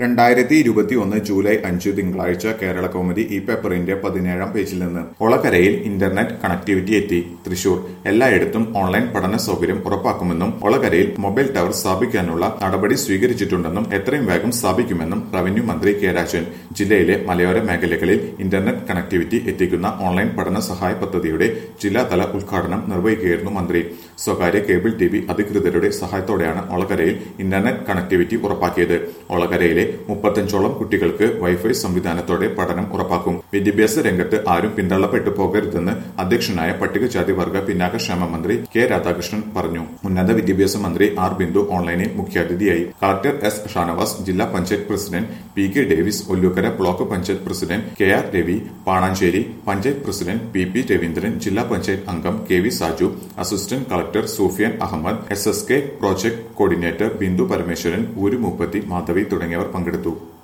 രണ്ടായിരത്തി ഇരുപത്തി ഒന്ന് ജൂലൈ അഞ്ച് തിങ്കളാഴ്ച കേരള കൗമുദി ഈ പേപ്പറിന്റെ പതിനേഴാം പേജിൽ നിന്ന് ഒളകരയിൽ ഇന്റർനെറ്റ് കണക്ടിവിറ്റി എത്തി തൃശൂർ എല്ലായിടത്തും ഓൺലൈൻ പഠന സൗകര്യം ഉറപ്പാക്കുമെന്നും ഒളകരയിൽ മൊബൈൽ ടവർ സ്ഥാപിക്കാനുള്ള നടപടി സ്വീകരിച്ചിട്ടുണ്ടെന്നും എത്രയും വേഗം സ്ഥാപിക്കുമെന്നും റവന്യൂ മന്ത്രി കെ രാജൻ ജില്ലയിലെ മലയോര മേഖലകളിൽ ഇന്റർനെറ്റ് കണക്ടിവിറ്റി എത്തിക്കുന്ന ഓൺലൈൻ പഠന സഹായ പദ്ധതിയുടെ ജില്ലാതല ഉദ്ഘാടനം നിർവഹിക്കുകയായിരുന്നു മന്ത്രി സ്വകാര്യ കേബിൾ ടി വി അധികൃതരുടെ സഹായത്തോടെയാണ് ഒളകരയിൽ ഇന്റർനെറ്റ് കണക്ടിവിറ്റി ഉറപ്പാക്കിയത് ഒളകരയിലെ മുപ്പത്തഞ്ചോളം കുട്ടികൾക്ക് വൈഫൈ സംവിധാനത്തോടെ പഠനം ഉറപ്പാക്കും വിദ്യാഭ്യാസ രംഗത്ത് ആരും പിന്തള്ളപ്പെട്ടു പോകരുതെന്ന് അധ്യക്ഷനായ പട്ടികജാതി വർഗ പിന്നാക്കക്ഷേമ മന്ത്രി കെ രാധാകൃഷ്ണൻ പറഞ്ഞു ഉന്നത വിദ്യാഭ്യാസ മന്ത്രി ആർ ബിന്ദു ഓൺലൈനിൽ മുഖ്യാതിഥിയായി കളക്ടർ എസ് ഷാനവാസ് ജില്ലാ panchayat president P K Davis Ollukkara block panchayat president K R Ravi Pananchery panchayat president P P Raveendran ജില്ലാ പഞ്ചായത്ത് അംഗം K V Saju assistant collector Sufiyan Ahammad S S K project coordinator Bindu Parameswaran ഊരു മൂപ്പത്തി മാധവി തുടങ്ങിയവർ പങ്കെടുത്തു